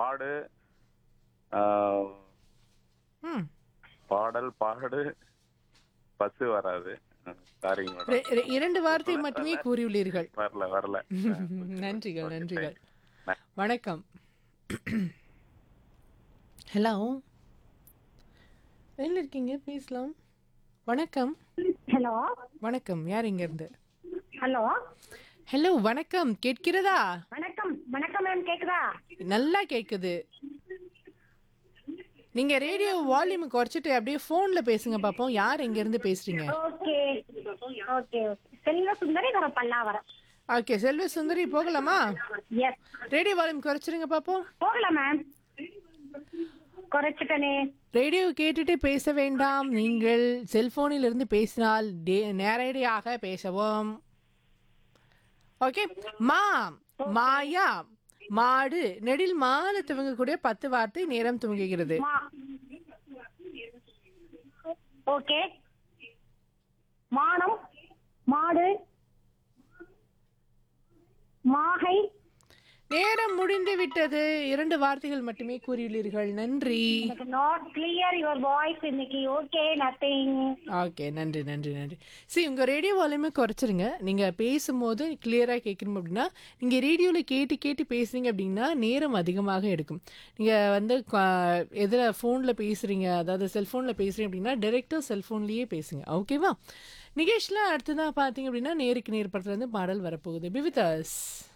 பாடு ஆஹ், ம் பாடல் பாடு பஸ் வராது சாரிங்க மேடம் ரெ- ரெ- இரண்டு வார்த்தை மட்டுமே கூறியுள்ளீர்கள் வரல வரல நன்றிகள் நன்றிகள் வணக்கம் ஹலோ எங்க இருக்கீங்க பேசலாம் வணக்கம் ஹலோ வணக்கம் யார் இங்க இருந்து ஹலோ ஹலோ வணக்கம் கேட்கிறதா வணக்கம் வணக்கம் மேம் கேக்குதா நல்லா கேக்குது நீங்க ரேடியோ வால்யூம் குறைச்சிட்டு அப்படியே போன்ல பேசுங்க பாப்போம் யார் எங்க இருந்து பேசுறீங்க ஓகே ஓகே செல்வ சுந்தரி வர பல்லாவரம் ஓகே செல்வ சுந்தரி போகலாமா எஸ் ரேடியோ வால்யூம் குறைச்சிருங்க பாப்போம் போகலாம் மேம் குறைச்சிட்டனே ரேடியோ கேட்டுட்டு பேச வேண்டாம் நீங்கள் செல்போனில் இருந்து பேசினால் டே- நேரடியாக பேசவும் ஓகே மா மாயா மாடு நெடில் மால துவங்கக்கூடிய பத்து வார்த்தை நேரம் துவங்குகிறது மா ஓகே மானம் மாடு மாகை நேரம் முடிந்து விட்டது இரண்டு வார்த்தைகள் மட்டுமே கூறியுள்ளீர்கள் நன்றி எனக்கு நாட் கிளியர் யுவர் வாய்ஸ் இன்னைக்கு ஓகே நத்திங் ஓகே நன்றி நன்றி நன்றி சரி உங்கள் ரேடியோ வால்யூமே குறைச்சிருங்க நீங்கள் பேசும்போது கிளியராக கேட்கணும் அப்படின்னா நீங்கள் ரேடியோவில் கேட்டு கேட்டு பேசுறீங்க அப்படின்னா நேரம் அதிகமாக எடுக்கும் நீங்கள் வந்து எதில் ஃபோனில் பேசுகிறீங்க அதாவது செல்ஃபோனில் பேசுகிறீங்க அப்படின்னா டேரெக்டாக செல்ஃபோன்லேயே பேசுங்க ஓகேவா நிகேஷ்ல அடுத்ததாக பார்த்தீங்க அப்படின்னா நேருக்கு நேர் படத்துல இருந்து பாடல் வரப்போகுது பிவிதாஸ்